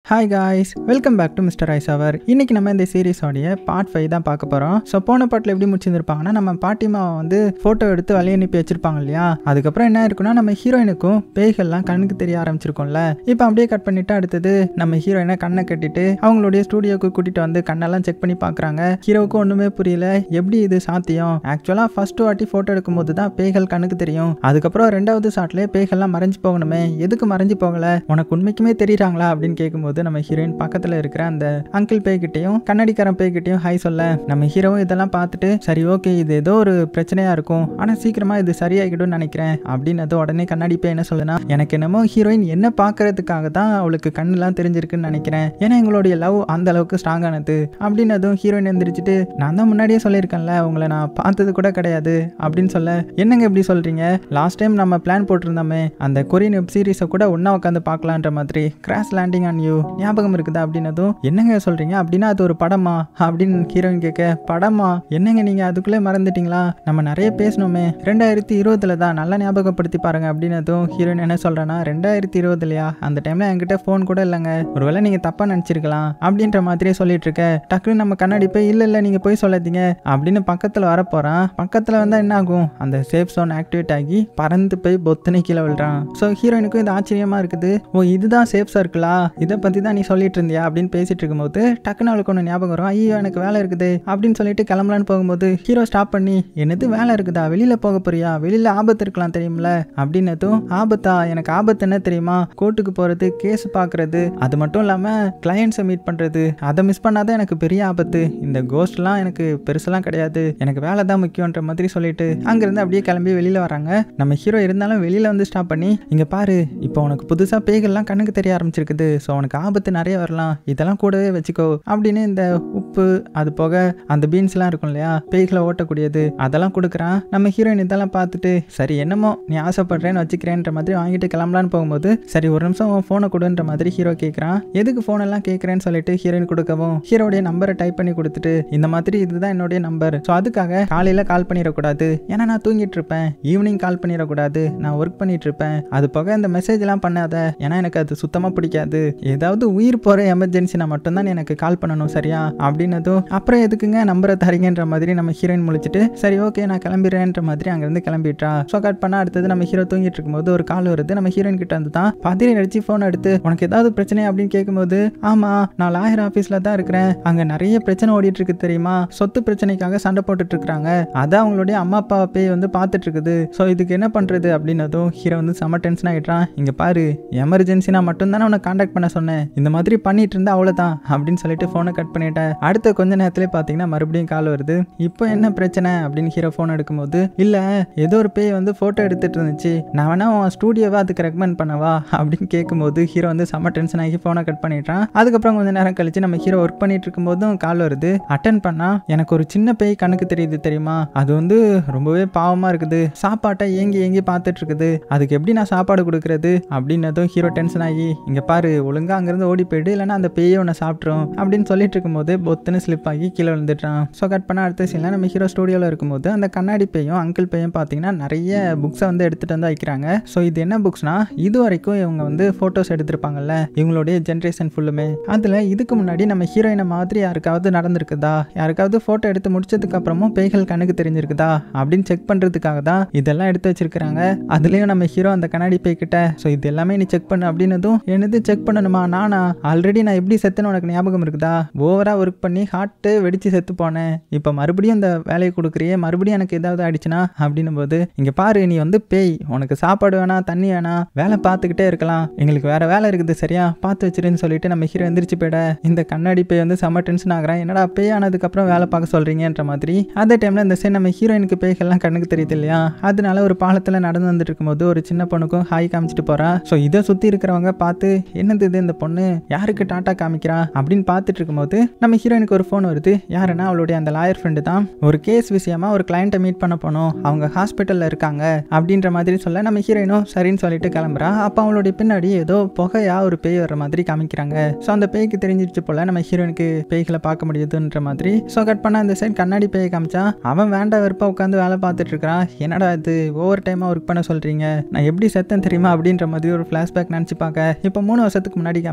hi guys welcome back to mister ice அவர் இன்னைக்கு நம்ம இந்த சீரிஸோடைய பார்ட் ஃபைவ் தான் பார்க்க போகிறோம் ஸோ போன பாட்டில் எப்படி முடிச்சிருந்துருப்பாங்கன்னா நம்ம பாட்டிமாவை வந்து ஃபோட்டோ எடுத்து வழி அனுப்பி வச்சிருப்பாங்க இல்லையா அதுக்கப்புறம் என்ன இருக்குன்னா நம்ம ஹீரோயினுக்கும் பேய்கள்லாம் கண்ணுக்கு தெரிய ஆரம்பிச்சிருக்கோம்ல இப்போ அப்படியே கட் பண்ணிட்டு அடுத்தது நம்ம ஹீரோயினை கண்ணை கட்டிட்டு அவங்களுடைய ஸ்டூடியோக்கு கூட்டிட்டு வந்து கண்ணெல்லாம் செக் பண்ணி பார்க்குறாங்க ஹீரோவுக்கு ஒன்றுமே புரியல எப்படி இது சாத்தியம் ஆக்சுவலாக ஃபர்ஸ்ட் வாட்டி ஃபோட்டோ எடுக்கும்போது தான் பேய்கள் கண்ணுக்கு தெரியும் அதுக்கப்புறம் ரெண்டாவது ஷாட்லேயே பேய்கள்லாம் மறைஞ்சு போகணுமே எதுக்கு மறைஞ்சு போகல உனக்கு உண்மைக்குமே தெரியுறாங்களா அப்படின்னு கேட்கும்போது நம்ம ஹீரோயின் பக்கத்தில் இருக்கிற அந்த அங்கிள் பேய்கிட்டையும் கண்ணாடிக்காரன் பேய்கிட்டையும் ஹாய் சொல்ல நம்ம ஹீரோவும் இதெல்லாம் பார்த்துட்டு சரி ஓகே இது ஏதோ ஒரு பிரச்சனையா இருக்கும் ஆனால் சீக்கிரமா இது சரியாகிடும்னு நினைக்கிறேன் அப்படின்னது உடனே கண்ணாடி பேய் என்ன சொல்லுனா எனக்கு என்னமோ ஹீரோயின் என்ன பார்க்கறதுக்காக தான் அவளுக்கு கண்ணெல்லாம் தெரிஞ்சிருக்குன்னு நினைக்கிறேன் ஏன்னா எங்களுடைய லவ் அந்த அளவுக்கு ஸ்ட்ராங்கானது அப்படின்னதும் ஹீரோயின் எந்திரிச்சிட்டு நான் தான் முன்னாடியே சொல்லியிருக்கேன்ல உங்களை நான் பார்த்தது கூட கிடையாது அப்படின்னு சொல்ல என்னங்க இப்படி சொல்றீங்க லாஸ்ட் டைம் நம்ம பிளான் போட்டிருந்தோமே அந்த கொரியன் வெப் சீரிஸை கூட ஒன்றா உட்காந்து பார்க்கலான்ற மாதிரி கிராஷ் லேண்டிங் ஆன் யூ ஞாபகம் இருக்குதா அப்படின்னதும் என்னங்க சொல்றீங்க அப்படின்னா அது ஒரு படமா அப்படின்னு ஹீரோயின் கேட்க படமா என்னங்க நீங்க அதுக்குள்ளே மறந்துட்டீங்களா நம்ம நிறைய பேசணுமே ரெண்டாயிரத்தி இருபதுல தான் நல்லா ஞாபகப்படுத்தி பாருங்க அப்படின்னதும் ஹீரோயின் என்ன சொல்றேன்னா ரெண்டாயிரத்தி இருபதுலையா அந்த டைம்ல என்கிட்ட ஃபோன் கூட இல்லைங்க ஒருவேளை நீங்க தப்பா நினைச்சிருக்கலாம் அப்படின்ற மாதிரியே சொல்லிட்டு இருக்க டக்குன்னு நம்ம கண்ணாடி போய் இல்ல இல்ல நீங்க போய் சொல்லாதீங்க அப்படின்னு பக்கத்துல வர போறான் பக்கத்துல வந்தா என்ன ஆகும் அந்த சேஃப் ஜோன் ஆக்டிவேட் ஆகி பறந்து போய் பொத்தனை கீழே விழுறான் ஸோ ஹீரோயினுக்கும் இது ஆச்சரியமா இருக்குது ஓ இதுதான் சேஃப் சர்க்கிளா இதை பத்தி தான் நீ சொல்லிட்டு இருந்தியா அப்படின்னு பேசிட்டு இருக்கும்போது டக்குன்னு அவளுக்கு ஒன்று ஞாபகம் வரும் ஐயோ எனக்கு வேலை இருக்குது அப்படின்னு சொல்லிட்டு கிளம்பலான்னு போகும்போது ஹீரோ ஸ்டாப் பண்ணி என்னது வேலை இருக்குதா வெளியில போக போறியா வெளியில ஆபத்து இருக்கலாம் தெரியும்ல அப்படின்னதும் ஆபத்தா எனக்கு ஆபத்து என்ன தெரியுமா கோர்ட்டுக்கு போறது கேஸ் பார்க்கறது அது மட்டும் இல்லாம கிளையண்ட்ஸை மீட் பண்றது அதை மிஸ் பண்ணாதான் எனக்கு பெரிய ஆபத்து இந்த கோஸ்ட்லாம் எனக்கு பெருசெல்லாம் கிடையாது எனக்கு வேலை தான் முக்கியன்ற மாதிரி சொல்லிட்டு அங்கிருந்து அப்படியே கிளம்பி வெளியில வராங்க நம்ம ஹீரோ இருந்தாலும் வெளியில வந்து ஸ்டாப் பண்ணி இங்க பாரு இப்போ உனக்கு புதுசா பேய்கள்லாம் கண்ணுக்கு தெரிய ஆரம்பிச்சிருக்குது ஸோ உனக்கு ஆபத்து நிறைய வரலாம் இதெல்லாம் கூடவே வச்சுக்கோ அப்படின்னு இந்த உப்பு அது போக அந்த பீன்ஸ்லாம் இருக்கும் இல்லையா பேய்களை ஓட்டக்கூடியது அதெல்லாம் கொடுக்குறான் நம்ம ஹீரோயின் இதெல்லாம் பார்த்துட்டு சரி என்னமோ நீ ஆசைப்படுறேன்னு வச்சுக்கிறேன்ற மாதிரி வாங்கிட்டு கிளம்பலான்னு போகும்போது சரி ஒரு நிமிஷம் உன் ஃபோனை கொடுன்ற மாதிரி ஹீரோ கேட்குறான் எதுக்கு ஃபோன் எல்லாம் கேட்குறேன்னு சொல்லிட்டு ஹீரோயின் கொடுக்கவும் ஹீரோடைய நம்பரை டைப் பண்ணி கொடுத்துட்டு இந்த மாதிரி இதுதான் என்னுடைய நம்பர் ஸோ அதுக்காக காலையில் கால் பண்ணிடக்கூடாது ஏன்னா நான் தூங்கிட்டு இருப்பேன் ஈவினிங் கால் பண்ணிடக்கூடாது நான் ஒர்க் பண்ணிட்டு இருப்பேன் அது போக இந்த மெசேஜ்லாம் பண்ணாத ஏன்னா எனக்கு அது சுத்தமாக பிடிக்காது ஏதாவது உயிர் போகிற எமர்ஜென்சினா மட்டும்தான் எனக்கு கால் பண்ணணும் சரியா அப்படின்னதும் அப்புறம் எதுக்குங்க நம்பரை தரீங்கன்ற மாதிரி நம்ம ஹீரோயின் முழிச்சிட்டு சரி ஓகே நான் கிளம்பிடுறேன்ற மாதிரி அங்கேருந்து கிளம்பிட்டா ஸோ கட் பண்ண அடுத்தது நம்ம ஹீரோ தூங்கிட்டு இருக்கும்போது ஒரு கால் வருது நம்ம ஹீரோயின் கிட்ட வந்து தான் பதிரி அடிச்சு ஃபோன் எடுத்து உனக்கு ஏதாவது பிரச்சனை அப்படின்னு கேட்கும்போது ஆமா நான் லாயர் ஆஃபீஸில் தான் இருக்கிறேன் அங்கே நிறைய பிரச்சனை ஓடிட்டு இருக்கு தெரியுமா சொத்து பிரச்சனைக்காக சண்டை போட்டுட்டு இருக்காங்க அதான் அவங்களுடைய அம்மா அப்பா பேய் வந்து பார்த்துட்டு இருக்குது ஸோ இதுக்கு என்ன பண்றது அப்படின்னதும் ஹீரோ வந்து செம்ம டென்ஷன் ஆகிட்டான் இங்க பாரு எமர்ஜென்சினா மட்டும்தானே உன்னை காண்டாக்ட் பண்ண சொன்னேன் இந்த மாதிரி பண்ணிட்டு இருந்தா அவ்வளோதான் அப்படின்னு சொல்லிட்டு ஃபோனை கட் பண்ணிட்டேன் அடுத்த கொஞ்ச நேரத்துலேயே பார்த்தீங்கன்னா மறுபடியும் கால் வருது இப்போ என்ன பிரச்சனை அப்படின்னு ஹீரோ ஃபோன் எடுக்கும்போது இல்லை ஏதோ ஒரு பேய் வந்து ஃபோட்டோ எடுத்துட்டு இருந்துச்சு நான் வேணா உன் ஸ்டூடியோவை அதுக்கு ரெக்கமெண்ட் பண்ணவா அப்படின்னு கேட்கும்போது ஹீரோ வந்து செம்ம டென்ஷன் ஆகி ஃபோனை கட் பண்ணிட்டான் அதுக்கப்புறம் கொஞ்ச நேரம் கழிச்சு நம்ம ஹீரோ ஒர்க் பண்ணிட்டு இருக்கும்போதும் கால் வருது அட்டன் பண்ணா எனக்கு ஒரு சின்ன பேய் கணக்கு தெரியுது தெரியுமா அது வந்து ரொம்பவே பாவமா இருக்குது சாப்பாட்டை ஏங்கி ஏங்கி பார்த்துட்டு இருக்குது அதுக்கு எப்படி நான் சாப்பாடு கொடுக்கறது அப்படின்னதும் ஹீரோ டென்ஷன் ஆகி இங்க பாரு ஒழுங்கா அங்கிருந்து ஓடி போயிடு இல்லைன்னா அந்த பேயை உன்னை சாப்பிட்ரும் அப்படின்னு சொல்லிட்டு இருக்கும்போது பொத்துன்னு ஸ்லிப் ஆகி கீழே விழுந்துட்டான் ஸோ கட் பண்ண அடுத்த சீனில் நம்ம ஹீரோ ஸ்டூடியோவில் இருக்கும்போது அந்த கண்ணாடி பேயும் அங்கிள் பேயும் பார்த்தீங்கன்னா நிறைய புக்ஸை வந்து எடுத்துட்டு வந்து வைக்கிறாங்க ஸோ இது என்ன புக்ஸ்னா இது வரைக்கும் இவங்க வந்து ஃபோட்டோஸ் எடுத்திருப்பாங்கல்ல இவங்களுடைய ஜென்ரேஷன் ஃபுல்லுமே அதில் இதுக்கு முன்னாடி நம்ம ஹீரோயினை மாதிரி யாருக்காவது நடந்திருக்குதா யாருக்காவது ஃபோட்டோ எடுத்து முடிச்சதுக்கு அப்புறமும் பேய்கள் கண்ணுக்கு தெரிஞ்சிருக்குதா அப்படின்னு செக் பண்ணுறதுக்காக தான் இதெல்லாம் எடுத்து வச்சிருக்கிறாங்க அதுலேயும் நம்ம ஹீரோ அந்த கண்ணாடி பேய் கிட்ட ஸோ இது எல்லாமே நீ செக் பண்ணு அப்படின்னதும் என்னது செக் பண்ணணுமா நானா ஆல்ரெடி நான் எப்படி செத்துன்னு உனக்கு ஞாபகம் இருக்குதா ஓவரா ஒர்க் பண்ணி ஹார்ட்டு வெடிச்சு செத்து போனேன் இப்போ மறுபடியும் இந்த வேலையை கொடுக்குறியே மறுபடியும் எனக்கு ஏதாவது ஆயிடுச்சுன்னா அப்படின்னும் போது இங்க பாரு நீ வந்து பேய் உனக்கு சாப்பாடு வேணாம் தண்ணி வேணாம் வேலை பார்த்துக்கிட்டே இருக்கலாம் எங்களுக்கு வேற வேலை இருக்குது சரியா பார்த்து வச்சிருன்னு சொல்லிட்டு நம்ம ஹீரோ எந்திரிச்சு போயிட இந்த கண்ணாடி பேய் வந்து செம்ம டென்ஷன் ஆகுறான் என்னடா பேய் ஆனதுக்கப்புறம் வேலை பார்க்க சொல்றீங்கன்ற மாதிரி அதே டைம்ல இந்த சைடு நம்ம ஹீரோயினுக்கு பேய்கள்லாம் கண்ணுக்கு தெரியுது இல்லையா அதனால ஒரு பாலத்தில் நடந்து வந்துட்டு இருக்கும்போது ஒரு சின்ன பொண்ணுக்கும் ஹாய் காமிச்சிட்டு போறா ஸோ இதை சுற்றி இருக்கிறவங்க பார்த்து என்னது இது இந்த பொண்ணு யாருக்கு டாட்டா காமிக்கிறா அப்படின்னு பார்த்துட்டு இருக்கும்போது நம்ம ஹீரோயினுக்கு ஒரு ஃபோன் வருது யாருன்னா அவளுடைய அந்த லாயர் ஃப்ரெண்டு தான் ஒரு கேஸ் விஷயமா ஒரு கிளைண்ட்டை மீட் பண்ண போனோம் அவங்க ஹாஸ்பிட்டலில் இருக்காங்க அப்படின்ற மாதிரி சொல்ல நம்ம ஹீரோயினும் சரின்னு சொல்லிட்டு கிளம்புறா அப்போ அவளுடைய பின்னாடி ஏதோ புகையா ஒரு பேய் வர மாதிரி காமிக்கிறாங்க ஸோ அந்த பேய்க்கு தெரிஞ்சிருச்சு போல நம்ம ஹீரோயினுக்கு பேய்களை பார்க்க முடியுதுன்ற மாதிரி ஸோ கட் பண்ண அந்த சைடு கண்ணாடி பேயை காமிச்சா அவன் வேண்ட வெறுப்பா உட்காந்து வேலை பார்த்துட்டு இருக்கிறான் என்னடா இது ஓவர் டைமாக ஒர்க் பண்ண சொல்றீங்க நான் எப்படி செத்தேன் தெரியுமா அப்படின்ற மாதிரி ஒரு ஃப்ளாஷ்பேக் நினச்சி பார்க்க இப்போ மூணு வருஷத்துக்கு முன்னாடி காமிக்க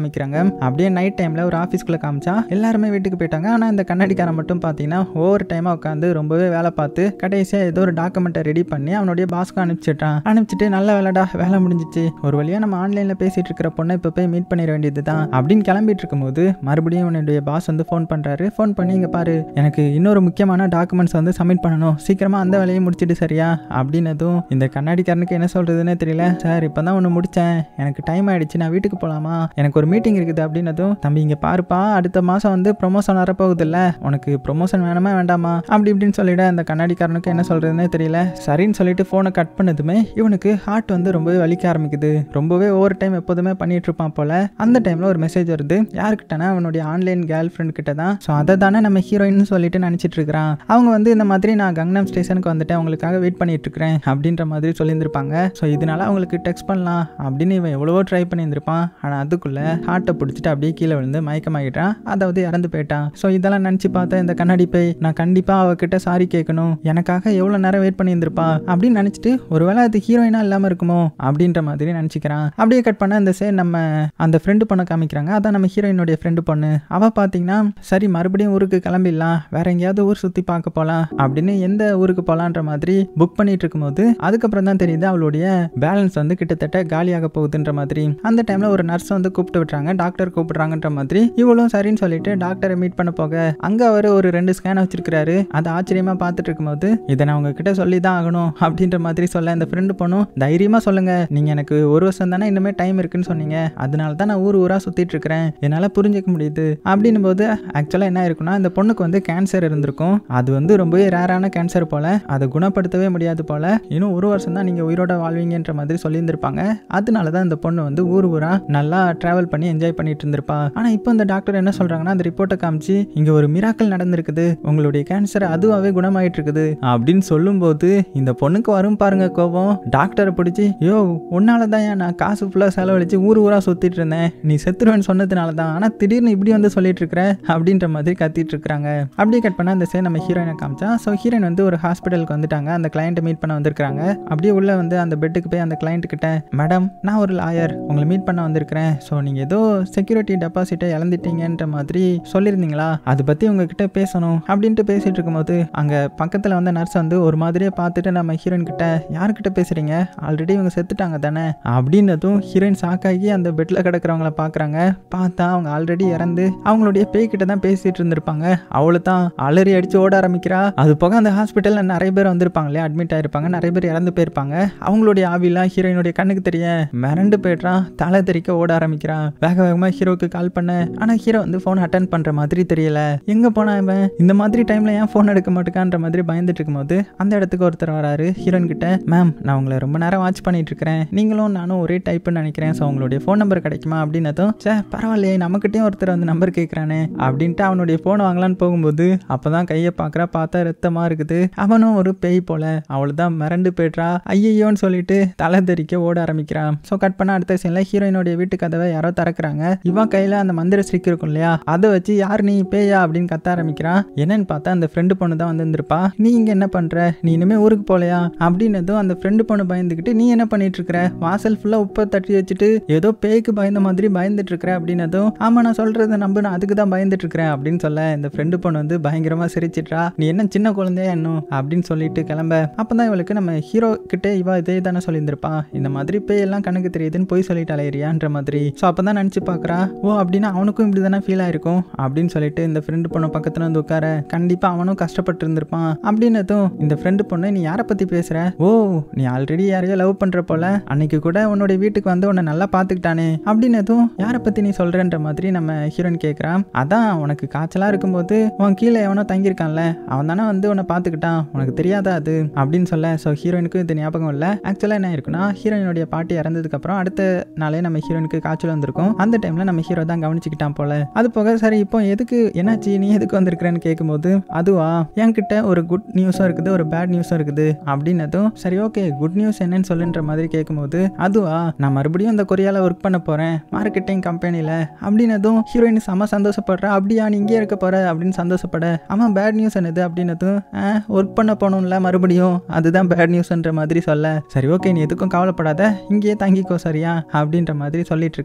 காமிக்கிறாங்க அப்படியே நைட் டைமில் ஒரு ஆஃபீஸ்க்குள்ளே காமிச்சா எல்லாருமே வீட்டுக்கு போயிட்டாங்க ஆனால் இந்த கண்ணாடிக்காரன் மட்டும் பார்த்தீங்கன்னா ஒவ்வொரு டைமாக உட்காந்து ரொம்பவே வேலை பார்த்து கடைசியாக ஏதோ ஒரு டாக்குமெண்ட்டை ரெடி பண்ணி அவனுடைய பாஸ்க்கு அனுப்பிச்சிட்டான் அனுப்பிச்சிட்டு நல்ல வேலைடா வேலை முடிஞ்சிச்சு ஒரு வழியாக நம்ம ஆன்லைனில் பேசிட்டு இருக்கிற பொண்ணை இப்போ போய் மீட் பண்ணிட வேண்டியது தான் அப்படின்னு கிளம்பிட்டு இருக்கும்போது மறுபடியும் அவனுடைய பாஸ் வந்து ஃபோன் பண்ணுறாரு ஃபோன் பண்ணி இங்கே பாரு எனக்கு இன்னொரு முக்கியமான டாக்குமெண்ட்ஸ் வந்து சப்மிட் பண்ணணும் சீக்கிரமாக அந்த வேலையை முடிச்சிட்டு சரியா அப்படின்னதும் இந்த கண்ணாடிக்காரனுக்கு என்ன சொல்கிறதுனே தெரியல சார் இப்போ தான் ஒன்று முடித்தேன் எனக்கு டைம் ஆயிடுச்சு நான் வீட்டுக்கு போகலாமா எனக்கு ஒரு மீட்டிங் இருக்குது அப்படின்னதும் தம்பி இங்கே பாருப்பா அடுத்த மாதம் வந்து ப்ரொமோஷன் வரப்போகுதுல்ல உனக்கு ப்ரொமோஷன் வேணுமா வேண்டாமா அப்படி இப்படின்னு சொல்லிட அந்த கண்ணாடிக்காரனுக்கு என்ன சொல்கிறதுனே தெரியல சரின்னு சொல்லிட்டு ஃபோனை கட் பண்ணதுமே இவனுக்கு ஹார்ட் வந்து ரொம்பவே வலிக்க ஆரம்பிக்குது ரொம்பவே ஓவர் டைம் எப்போதுமே பண்ணிட்டு இருப்பான் போல அந்த டைமில் ஒரு மெசேஜ் வருது யாருக்கிட்டனா அவனுடைய ஆன்லைன் கேர்ள் ஃப்ரெண்ட் கிட்ட தான் ஸோ அதை தானே நம்ம ஹீரோயின் சொல்லிட்டு நினச்சிட்டு இருக்கிறான் அவங்க வந்து இந்த மாதிரி நான் கங்னம் ஸ்டேஷனுக்கு வந்துட்டேன் அவங்களுக்காக வெயிட் பண்ணிட்டு இருக்கிறேன் அப்படின்ற மாதிரி சொல்லியிருந்திருப்பாங்க ஸோ இதனால அவங்களுக்கு டெக்ஸ்ட் பண்ணலாம் அப்படின்னு இவன் எவ்வளவோ ட்ரை பண்ணியிருந்திருப்பான் ஆனால் அதுக்குள்ள ஹார்ட்டை பிடிச்சிட்டு அப்படியே கீழே விழுந்து மயக்கமாகிட்டான் அதாவது இறந்து போயிட்டான் ஸோ இதெல்லாம் நினச்சி பார்த்தா இந்த கண்ணாடி பை நான் கண்டிப்பாக அவகிட்ட சாரி கேட்கணும் எனக்காக எவ்வளோ நேரம் வெயிட் பண்ணியிருந்திருப்பா அப்படின்னு நினச்சிட்டு ஒருவேளை அது ஹீரோயினா இல்லாமல் இருக்குமோ அப்படின்ற மாதிரி நினச்சிக்கிறான் அப்படியே கட் பண்ண இந்த சே நம்ம அந்த ஃப்ரெண்டு பொண்ணை காமிக்கிறாங்க அதான் நம்ம ஹீரோயினுடைய ஃப்ரெண்டு பொண்ணு அவள் பார்த்தீங்கன்னா சரி மறுபடியும் ஊருக்கு கிளம்பிடலாம் வேற எங்கேயாவது ஊர் சுற்றி பார்க்க போகலாம் அப்படின்னு எந்த ஊருக்கு போகலான்ற மாதிரி புக் பண்ணிட்டு இருக்கும்போது அதுக்கப்புறம் தான் தெரியுது அவளுடைய பேலன்ஸ் வந்து கிட்டத்தட்ட காலியாக போகுதுன்ற மாதிரி அந்த டைமில் ஒரு நர்ஸ் வந்து கூப்பிட்டு விட்டுறாங்க டாக்டர் கூப்பிடுறாங்கன்ற மாதிரி இவளும் சரின்னு சொல்லிட்டு டாக்டரை மீட் பண்ண போக அங்கே அவர் ஒரு ரெண்டு ஸ்கேன் வச்சிருக்கிறாரு அதை ஆச்சரியமா பார்த்துட்டு இருக்கும்போது இதை நான் உங்ககிட்ட சொல்லி தான் ஆகணும் அப்படின்ற மாதிரி சொல்ல இந்த ஃப்ரெண்டு பொண்ணும் தைரியமாக சொல்லுங்க நீங்கள் எனக்கு ஒரு வருஷம் தானே இன்னுமே டைம் இருக்குன்னு சொன்னீங்க அதனால தான் நான் ஊர் ஊராக சுற்றிட்டு இருக்கிறேன் என்னால் புரிஞ்சிக்க முடியுது அப்படின்னும் போது ஆக்சுவலாக என்ன இருக்குன்னா இந்த பொண்ணுக்கு வந்து கேன்சர் இருந்திருக்கும் அது வந்து ரொம்பவே ரேரான கேன்சர் போல அதை குணப்படுத்தவே முடியாது போல இன்னும் ஒரு வருஷம் தான் நீங்கள் உயிரோட வாழ்வீங்கன்ற மாதிரி சொல்லியிருந்திருப்பாங்க அதனால தான் இந்த பொண்ணு வந்து ஊர் ஊரா நல்லா ட்ராவல் பண்ணி என்ஜாய் பண்ணிட்டு இருந்திருப்பா ஆனால் இப்போ இந்த டாக்டர் என்ன சொல்றாங்கன்னா அந்த ரிப்போர்ட்டை காமிச்சு இங்கே ஒரு மிராக்கள் நடந்திருக்குது உங்களுடைய கேன்சர் அதுவாகவே குணமாயிட்டு இருக்குது அப்படின்னு சொல்லும்போது இந்த பொண்ணுக்கு வரும் பாருங்க கோபம் டாக்டரை பிடிச்சி யோ உன்னால தான் நான் காசு ஃபுல்லாக செலவழிச்சு ஊர் ஊரா சுத்திட்டு இருந்தேன் நீ செத்துருவேன்னு சொன்னதுனால தான் ஆனால் திடீர்னு இப்படி வந்து சொல்லிட்டு இருக்கிற அப்படின்ற மாதிரி கத்திட்டு இருக்கிறாங்க அப்படியே கட் பண்ண அந்த சே நம்ம ஹீரோயினை காமிச்சா ஸோ ஹீரோயின் வந்து ஒரு ஹாஸ்பிட்டலுக்கு வந்துட்டாங்க அந்த கிளைண்ட்டை மீட் பண்ண வந்திருக்காங்க அப்படியே உள்ள வந்து அந்த பெட்டுக்கு போய் அந்த கிளைண்ட் கிட்ட மேடம் நான் ஒரு லாயர் உங்களை மீட் பண்ண வந்திருக்கிறேன் ஸோ நீங்கள் ஏதோ செக்யூரிட்டி டெபாசிட்டை இழந்துட்டீங்கன்ற மாதிரி சொல்லியிருந்தீங்களா அதை பற்றி உங்ககிட்ட பேசணும் அப்படின்ட்டு பேசிட்டு இருக்கும்போது அங்கே பக்கத்தில் வந்த நர்ஸ் வந்து ஒரு மாதிரியே பார்த்துட்டு நம்ம ஹீரோயின் கிட்ட யார்கிட்ட பேசுறீங்க ஆல்ரெடி இவங்க செத்துட்டாங்க தானே அப்படின்னதும் ஹீரோயின் ஷாக்காகி அந்த பெட்டில் கிடக்கிறவங்கள பார்க்குறாங்க பார்த்தா அவங்க ஆல்ரெடி இறந்து அவங்களுடைய பேய் கிட்ட தான் பேசிட்டு இருந்திருப்பாங்க அவளு தான் அலறி அடிச்சு ஓட ஆரம்பிக்கிறா அது போக அந்த ஹாஸ்பிட்டலில் நிறைய பேர் வந்திருப்பாங்க இல்லையா அட்மிட் ஆயிருப்பாங்க நிறைய பேர் இறந்து போயிருப்பாங்க அவங்களுடைய ஆவிலாம் ஹீரோயினுடைய கண்ணுக்கு தெரிய மிரண்டு போயிடுறான் தலை தெறிக்க ஓட ஆரம்பிக்கிறான் வேக வேகமாக ஹீரோக்கு கால் பண்ண ஆனால் ஹீரோ வந்து ஃபோன் அட்டன் பண்ணுற மாதிரி தெரியல எங்கே போனா இவன் இந்த மாதிரி டைமில் ஏன் ஃபோன் எடுக்க மாட்டேக்கான்ற மாதிரி பயந்துட்டு இருக்கும்போது அந்த இடத்துக்கு ஒருத்தர் வராரு ஹீரோயின் கிட்ட மேம் நான் உங்களை ரொம்ப நேரம் வாட்ச் பண்ணிட்டு இருக்கிறேன் நீங்களும் நானும் ஒரே டைப்னு நினைக்கிறேன் ஸோ உங்களுடைய ஃபோன் நம்பர் கிடைக்குமா அப்படின்னதும் சே பரவாயில்லையே நம்மக்கிட்டையும் ஒருத்தர் வந்து நம்பர் கேட்குறானே அப்படின்ட்டு அவனுடைய ஃபோன் வாங்கலான்னு போகும்போது அப்பதான் கையை பார்க்குறா பார்த்தா ரத்தமா இருக்குது அவனும் ஒரு பேய் போல அவள் தான் மிரண்டு போய்ட்றா ஐயோன்னு சொல்லிட்டு தலை தெறிக்க ஓட ஆரம்பிக்கிறான் ஸோ கட் பண்ண அடுத்த சீன்ல ஹீரோயினுடைய வீட்டு கதவை யாரோ திறக்கிறாங்க இவன் கையில அந்த மந்திர ஸ்டிக் இருக்கும் இல்லையா அதை வச்சு யார் நீ பேயா அப்படின்னு கத்த ஆரம்பிக்கிறான் என்னன்னு பார்த்தா அந்த ஃப்ரெண்டு பொண்ணு தான் வந்திருந்திருப்பா நீ இங்க என்ன பண்ற நீ இனிமே ஊருக்கு போலையா அப்படின்னதும் அந்த ஃப்ரெண்டு பொண்ணு பயந்துக்கிட்டு நீ என்ன பண்ணிட்டு இருக்கிற வாசல் ஃபுல்லா உப்பை தட்டி வச்சுட்டு ஏதோ பேய்க்கு பயந்த மாதிரி பயந்துட்டு இருக்கிற அப்படின்னதும் ஆமா நான் சொல்றதை நம்ப நான் அதுக்கு தான் பயந்துட்டு இருக்கிறேன் அப்படின்னு சொல்ல இந்த ஃப்ரெண்டு பொண்ணு வந்து பயங்கரமா சிரிச்சிட்றா நீ என்ன சின்ன குழந்தையா இன்னும் அப்படின்னு சொல்லிட்டு கிளம்ப அப்பதான் இவளுக்கு நம்ம ஹீரோ கிட்டே இவ இதே தானே சொல்லியிருந்திருப்பா இந்த மாதிரி பேய் எல்லாம் கணக்கு தெரியுதுன்னு போய் சொல்லிட்டு அலையிறியான்ற மாதிரி ஸோ அப்பதான் நினச்சி பார்க்குறா ஓ அப்படின்னா அவனுக்கும் இப்படி தானே ஃபீல் ஆயிருக்கும் அப்படின்னு சொல்லிட்டு இந்த ஃப்ரெண்டு பொண்ணு பக்கத்துல வந்து உட்கார கண்டிப்பா அவனும் கஷ்டப்பட்டு இருந்திருப்பான் அப்படின்னதும் இந்த ஃப்ரெண்டு பொண்ணு நீ யாரை பத்தி பேசுற ஓ நீ ஆல்ரெடி யாரையோ லவ் பண்ற போல அன்னைக்கு கூட உன்னுடைய வீட்டுக்கு வந்து உன்னை நல்லா பார்த்துக்கிட்டானே அப்படின்னதும் யாரை பத்தி நீ சொல்றன்ற மாதிரி நம்ம ஹீரோயின் கேட்குறான் அதான் உனக்கு காய்ச்சலா இருக்கும்போது உன் கீழே எவனோ தங்கியிருக்கான்ல அவன் தானே வந்து உன்னை பார்த்துக்கிட்டான் உனக்கு தெரியாதா அது அப்படின்னு சொல்ல ஸோ ஹீரோயினுக்கு இது ஞாபகம் இல்லை ஆக்சுவலாக என்ன இருக்குன்னா ஹீரோயினுடைய பாட்டி இறந்ததுக்கு அப்புறம் அடுத்த நாளே நம்ம ஹீரோயினுக்கு காய்ச்சல் வந்திருக்கும் அந்த டைம்ல நம்ம ஹீரோ தான் கவனிச்சுக்கிட்டான் போல அது போக சரி இப்போ எதுக்கு என்னாச்சு நீ எதுக்கு வந்திருக்கிறேன்னு கேட்கும்போது அதுவா என்கிட்ட ஒரு குட் நியூஸும் இருக்குது ஒரு பேட் நியூஸும் இருக்குது அப்படின்னதும் சரி ஓகே குட் நியூஸ் என்னன்னு சொல்லுன்ற மாதிரி கேட்கும்போது அதுவா நான் மறுபடியும் இந்த கொரியால ஒர்க் பண்ண போறேன் மார்க்கெட்டிங் கம்பெனியில் அப்படின்னதும் ஹீரோயின் செம்ம சந்தோஷப்படுறா அப்படியா நீ இங்கே இருக்க போற அப்படின்னு சந்தோஷப்பட ஆமாம் பேட் நியூஸ் என்னது அப்படின்னதும் ஒர்க் பண்ண போகணும்ல மறுபடியும் அதுதான் பேட் நியூஸ்ன்ற மாதிரி சொல்ல சரி ஓகே நீ எதுக்கும் கவலைப்படாத இங்கேயே தங்கிக்கோ சரியா அப்படின்ற மாதிரி சொல்லிட்டு இருக்கேன்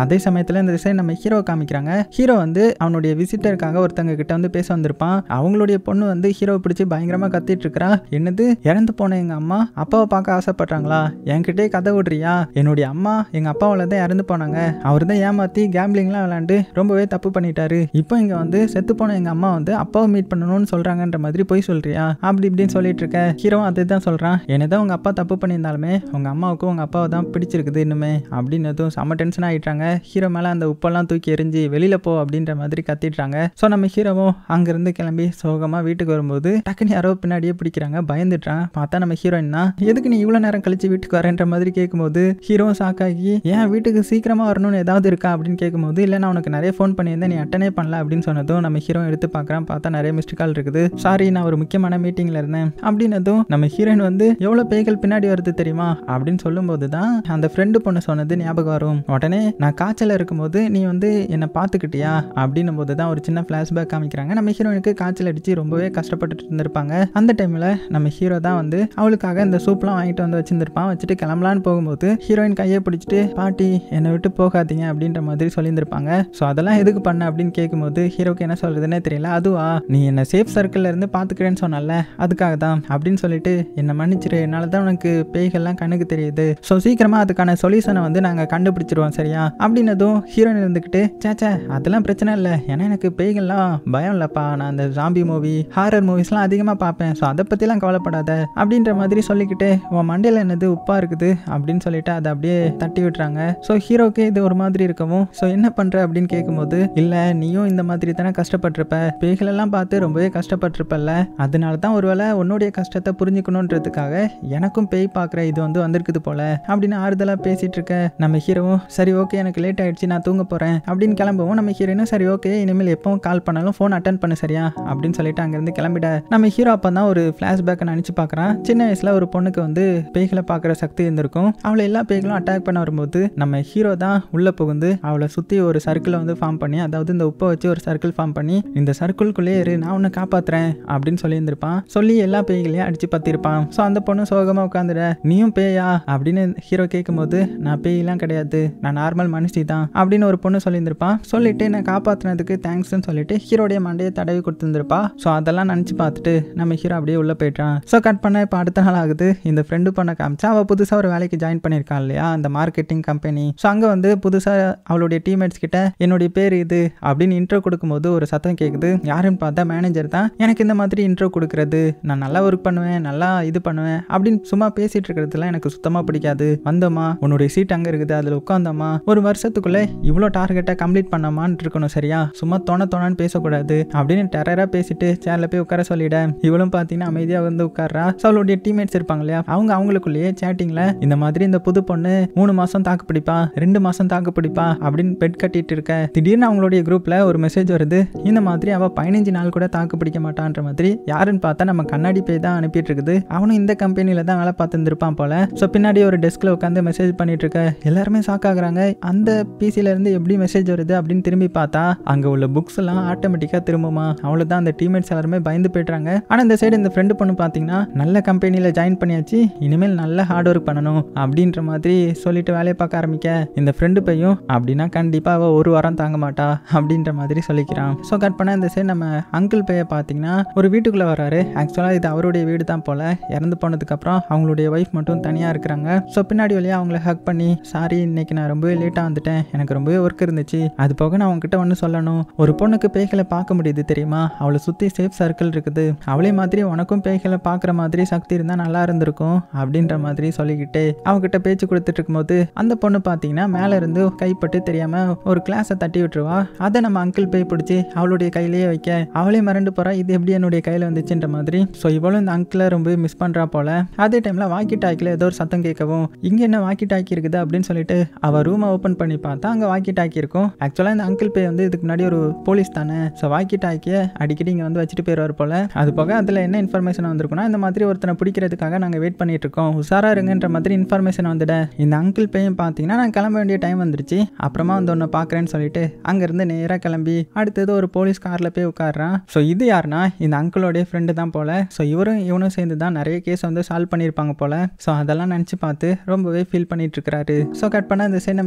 அதே சமயத்தில் இந்த சைடு நம்ம ஹீரோ காமிக்கிறாங்க ஹீரோ வந்து அவனுடைய விசிட்டருக்காக ஒருத்தங்க கிட்ட வந்து பேச வந்திருப்பான் அவங்களுடைய பொண்ணு வந்து ஹீரோவை பிடிச்சி பயங்கரமாக கத்திட்டு இருக்கிறா என்னது இறந்து போன எங்கள் அம்மா அப்பாவை பார்க்க ஆசைப்படுறாங்களா என்கிட்டே கதை விடுறியா என்னுடைய அம்மா எங்கள் அப்பாவால் தான் இறந்து போனாங்க அவர் தான் ஏமாற்றி கேம்பிளிங்லாம் விளாண்டு ரொம்பவே தப்பு பண்ணிட்டாரு இப்போ இங்கே வந்து செத்து போன எங்கள் அம்மா வந்து அப்பாவை மீட் பண்ணணும்னு சொல்கிறாங்கன்ற மாதிரி போய் சொல்றியா அப்படி இப்படின்னு சொல்லிட்டு இருக்க ஹீரோ அதை தான் சொல்கிறான் என்னதான் உங்கள் அப்பா தப்பு பண்ணியிருந்தாலுமே உங்கள் அம்மாவுக்கும் உங்கள் அப்பாவை தான் பிடிச்சிருக்குது இன்னுமே அப்படின்னு எதுவும் செம்ம டென்ஷன் ஆகிட்டாங்க ஹீரோ மேலே அந்த உப்பெல்லாம் தூக்கி எரிஞ்சு வெளியில் போ அப்படின்ற மாதிரி கத்திடுறாங்க ஸோ நம்ம ஹீரோவும் அங்கேருந்து கிளம்பி சோகமாக வீட்டுக்கு வரும்போது டக்குன்னு யாரோ பின்னாடியே பிடிக்கிறாங்க பயந்துட்டான் பார்த்தா நம்ம ஹீரோயின் தான் எதுக்கு நீ இவ்வளோ நேரம் கழிச்சு வீட்டுக்கு வரேன்ற மாதிரி கேட்கும்போது ஹீரோ சாக்காகி ஏன் வீட்டுக்கு சீக்கிரமாக வரணும்னு ஏதாவது இருக்கா அப்படின்னு கேட்கும்போது இல்லை நான் உனக்கு நிறைய ஃபோன் பண்ணியிருந்தேன் நீ அட்டனே பண்ணல அப்படின்னு சொன்னதும் நம்ம ஹீரோ எடுத்து பார்க்குறான் பார்த்தா நிறைய மிஸ்டு கால் இருக்குது சாரி நான் ஒரு முக்கியமான மீட்டிங்கில் இருந்தேன் அப்படின்னதும் நம்ம ஹீரோயின் வந்து எவ்வளோ பேய்கள் பின்னாடி வருது தெரியுமா அப்படின்னு சொல்லும்போது தான் அந்த ஃப்ரெண்டு பொண்ணு சொன்னது ஞாபகம் வரும் உடனே நான் காய்ச்சல் இருக்கும்போது நீ வந்து என்னை பார்த்துக்கிட்டியா அப்படின்னும் போது தான் ஒரு சின்ன ஃப்ளாஷ்பேக் காமிக்கிறாங்க நம்ம ஹீரோயினுக்கு காய்ச்சல் அடிச்சு ரொம்பவே கஷ்டப்பட்டுட்டு இருந்திருப்பாங்க அந்த டைமில் நம்ம ஹீரோ தான் வந்து அவளுக்காக இந்த சூப்லாம் வாங்கிட்டு வந்து வச்சிருந்திருப்பான் வச்சுட்டு கிளம்பலான்னு போகும்போது ஹீரோயின் கையை பிடிச்சிட்டு பாட்டி என்னை விட்டு போகாதீங்க அப்படின்ற மாதிரி சொல்லியிருந்திருப்பாங்க ஸோ அதெல்லாம் எதுக்கு பண்ண அப்படின்னு கேட்கும்போது ஹீரோக்கு என்ன சொல்றதுன்னே தெரியல அதுவா நீ என்னை சேஃப் சர்க்கிள்ல இருந்து பார்த்துக்கிறேன்னு சொன்னல அதுக்காக தான் அப்படின்னு சொல்லிட்டு என்னை மன்னிச்சிரு என்னால் தான் உனக்கு பேய்கள்லாம் கண்ணுக்கு தெரியுது ஸோ சீக்கிரமா அதுக்கான சொல்யூஷனை வந்து நாங்கள் கண்டுபிடிச்சிருவோம் சரியா அப்படின்னதும் ஹீரோயின் இருந்துக்கிட்டு சேச்சே அதெல்லாம் பிரச்சனை இல்லை ஏன்னா எனக்கு பேய்கள்லாம் பயம் இல்லைப்பா நான் அந்த ஜாம்பி மூவி ஹாரர் மூவிஸ்லாம் அதிகமாக பார்ப்பேன் ஸோ அதை பற்றிலாம் கவலைப்படாத அப்படின்ற மாதிரி சொல்லிக்கிட்டு உன் மண்டையில் என்னது உப்பாக இருக்குது அப்படின்னு சொல்லிட்டு அதை அப்படியே தட்டி விட்டுறாங்க ஸோ ஹீரோக்கு இது ஒரு மாதிரி இருக்கவும் ஸோ என்ன பண்ணுற அப்படின்னு கேட்கும்போது இல்லை நீயும் இந்த மாதிரி தானே கஷ்டப்பட்டிருப்ப பேய்களெல்லாம் பார்த்து ரொம்பவே கஷ்டப்பட்டிருப்பல்ல அதனால தான் ஒருவேளை உன்னுடைய கஷ்டத்தை புரிஞ்சுக்கணுன்றதுக்காக எனக்கும் பேய் பார்க்குற இது வந்து வந்திருக்குது போல அப்படின்னு ஆறுதலாக பேசிட்டு இருக்க நம்ம ஹீரோவும் சரி ஓகே எனக்கு லேட் ஆயிடுச்சு நான் தூங்க போகிறேன் அப்படின்னு கிளம்பவும் நம்ம ஹீரோயினும் சரி ஓகே இனிமேல் எப்பவும் கால் பண்ணாலும் ஃபோன் அட்டன் பண்ணு சரியா அப்படின்னு சொல்லிட்டு அங்கேருந்து கிளம்பிட நம்ம ஹீரோ அப்போ தான் ஒரு ஃப்ளாஷ்பேக்கை நினச்சி பார்க்குறான் சின்ன வயசில் ஒரு பொண்ணுக்கு வந்து பேய்களை பார்க்குற சக்தி இருந்திருக்கும் அவளை எல்லா பேய்களும் அட்டாக் பண்ண வரும்போது நம்ம ஹீரோ தான் உள்ளே புகுந்து அவளை சுற்றி ஒரு சர்க்கிளை வந்து ஃபார்ம் பண்ணி அதாவது இந்த உப்பை வச்சு ஒரு சர்க்கிள் ஃபார்ம் பண்ணி இந்த சர்க்கிள்குள்ளே இரு நான் உன்னை காப்பாத்துறேன் அப்படின்னு சொல்லியிருந்திருப்பான் சொல்லி எல்லா பேய்களையும் அடிச்சு பத்திருப்பான் ஸோ அந்த பொண்ணு சோகமாக உட்காந்துட நீயும் பேயா அப்படின்னு ஹீரோ கேட்கும்போது நான் பேயெல்லாம் கிடையாது நான் நார்மல் மனுஷி தான் அப்படின்னு ஒரு பொண்ணு சொல்லியிருந்திருப்பான் சொல்லிட்டு என்னை காப்பாற்றினதுக்கு தேங்க்ஸ்னு சொல்லிட்டு ஹீரோடைய மண்டையை தடவி கொடுத்துருந்துருப்பா ஸோ அதெல்லாம் நினச்சி பார்த்துட்டு நம்ம ஹீரோ அப்படியே உள்ளே போயிட்டான் ஸோ கட் பண்ண இப்போ அடுத்த நாள் ஆகுது இந்த ஃப்ரெண்டு பண்ண காமிச்சா அவள் புதுசாக ஒரு வேலைக்கு ஜாயின் பண்ணியிருக்காள் இல்லையா அந்த மார்க்கெட்டிங் கம்பெனி ஸோ அங்கே வந்து புதுசாக அவளுடைய டீம்மேட்ஸ் கிட்ட என்னுடைய பேர் இது அப்படின்னு இன்ட்ரோ கொடுக்கும்போது ஒரு சத்தம் கேட்குது யாருன்னு பார்த்தா மேனேஜர் தான் எனக்கு இந்த மாதிரி இன்ட்ரோ கொடுக்கறது நான் நல்லா ஒர்க் பண்ணுவேன் நல்லா இது பண்ணுவேன் அப்படின்னு சும்மா பேசிட்டு இருக்கிறதுலாம் எனக்கு சுத்தமாக பிடிக்காது வந்தோமா உன்னுடைய சீட் அங்கே இருக்குது அதில் உட்காந்தோமா ஒரு வருஷத்துக்குள்ளே இவ்வளோ டார்கெட்டாக கம்ப்ளீட் பண்ணாமான்னு இருக்கணும் சரியா சும்மா தோண தோணான்னு பேசக்கூடாது அப்படின்னு டெரராக பேசிட்டு சேரில் போய் உட்கார சொல்லிட இவளும் பார்த்தீங்கன்னா அமைதியாக வந்து உட்கார்றா ஸோ அவளுடைய டீம்மேட்ஸ் இருப்பாங்க இல்லையா அவங்க அவங்களுக்குள்ளேயே சேட்டிங்கில் இந்த மாதிரி இந்த புது பொண்ணு மூணு மாதம் தாக்கு பிடிப்பா ரெண்டு மாதம் தாக்கு பிடிப்பா அப்படின்னு பெட் கட்டிட்டு இருக்க திடீர்னு அவங்களுடைய குரூப்பில் ஒரு மெசேஜ் வருது இந்த மாதிரி அவள் பதினஞ்சு நாள் கூட தாக்கு பிடிக்க மாட்டான்ற மாதிரி யாருன்னு பார்த்தா நம்ம கண்ணாடி பேய் தான் அனுப்பிட்டு இருக்குது அவனும் இந்த கம்பெனியில் தான் வேலை பார்த்துருந்துருப்பான் போல ஸோ பின்னாடி ஒரு டெஸ்கில் உட்காந்து மெசேஜ் பண்ணிட்டு இருக்க எல்லாருமே ஷாக் ஆகுறாங்க அந்த பிசில இருந்து எப்படி மெசேஜ் வருது அப்படின்னு திரும்பி பார்த்தா அங்கே உள்ள புக்ஸ் எல்லாம் ஆட்டோமேட்டிக்காக திரும்புமா அவ்வளோதான் அந்த டீம்மேட்ஸ் எல்லாருமே பயந்து போயிடுறாங்க ஆனால் இந்த சைடு இந்த ஃப்ரெண்டு பொண்ணு பார்த்தீங்கன்னா நல்ல கம்பெனியில் ஜாயின் பண்ணியாச்சு இனிமேல் நல்ல ஹார்ட் ஒர்க் பண்ணணும் அப்படின்ற மாதிரி சொல்லிட்டு வேலையை பார்க்க ஆரம்பிக்க இந்த ஃப்ரெண்டு பையும் அப்படின்னா கண்டிப்பாக அவள் ஒரு வாரம் தாங்க மாட்டா அப்படின்ற மாதிரி சொல்லிக்கிறான் ஸோ கட் பண்ண இந்த சைடு நம்ம அங்கிள் பையை பார்த்தீங்கன்னா ஒரு வீட்டுக்குள்ளே வராரு ஆக்சுவலாக இது அவருடைய வீடு தான் போல இறந்து போனதுக்கப்புறம் அவங்களுடைய ஒய்ஃப் மட்டும் தனியாக இருக்கிறாங்க ஸோ பின்னாடி வழியாக அவங்கள ஹக் பண்ணி சாரி இன்னைக்கு நான் ரொம்பவே லேட்டாக வந்துட்டேன் எனக்கு ரொம்பவே ஒர்க் இருந்துச்சு அது போக நான் உங்ககிட்ட ஒன்று சொல்லணும் ஒரு பொண்ணுக்கு பேய்களை பார்க்க முடியுது தெரியுமா அவளை சுற்றி சேஃப் சர்க்கிள் இருக்குது அவளே மாதிரி உனக்கும் பேய்களை பார்க்குற மாதிரி சக்தி இருந்தால் நல்லா இருந்திருக்கும் அப்படின்ற மாதிரி சொல்லிக்கிட்டு அவகிட்ட பேச்சு கொடுத்துட்டு இருக்கும்போது அந்த பொண்ணு பார்த்தீங்கன்னா மேலே இருந்து கைப்பட்டு தெரியாமல் ஒரு கிளாஸை தட்டி விட்டுருவா அதை நம்ம அங்கிள் பேய் பிடிச்சி அவளுடைய கையிலேயே வைக்க அவளே மறந்து போகிறா இது எப்படி என்னுடைய கையில் வந்துச்சுன்ற மாதிரி ஸோ இவளும் இந்த அங்கிளை ரொம்ப மிஸ் பண்ணுறா போல அதே டைமில் வாக்கி டாக்கில் ஏதோ ஒரு சத்தம் கேட்கவும் இங்கே என்ன வாக்கி டாக்கி இருக்குது அப்படின்னு சொல்லிட்டு அவள் ரூமை ஓப்பன் பண்ணி பார்த்தா அங்கே வாக்கி டாக்கி இருக்கும் ஆக்சுவலாக இந்த அங்கிள் பே வந்து இதுக்கு முன்னாடி ஒரு போலீஸ் தானே ஸோ வாக்கி டாக்கியை அடிக்கடி இங்கே வந்து வச்சுட்டு போயிடுவார் போல அது போக அதில் என்ன இன்ஃபர்மேஷன் வந்திருக்குன்னா இந்த மாதிரி ஒருத்தனை பிடிக்கிறதுக்காக நாங்கள் வெயிட் பண்ணிட்டு இருக்கோம் உஷாரா இருங்கன்ற மாதிரி இன்ஃபர்மேஷன் வந்துட இந்த அங்கிள் பேயும் பார்த்தீங்கன்னா நான் கிளம்ப வேண்டிய டைம் வந்துருச்சு அப்புறமா வந்து ஒன்று பார்க்குறேன்னு சொல்லிட்டு அங்கேருந்து நேராக கிளம்பி அடுத்தது ஒரு போலீஸ் காரில் போய் உட்காடுறான் ஸோ இது யாருன்னா இந்த அங்கிளோடைய ஃப்ரெண்டு தான் போல ஸோ இவரும் இவனும் சேர்ந்து தான் நிறைய கேஸ் வந்து சால்வ் பண்ணியிருப்பாங்க போல ஸோ அதெல்லாம் நினச்சி பார்த்து ரொம்பவே ஃபீல் பண்ணிட்டு இருக்கிறாரு ஸோ கட் பண்ண இந்த சைடு நம்ம ஹீரோ காமிச்சு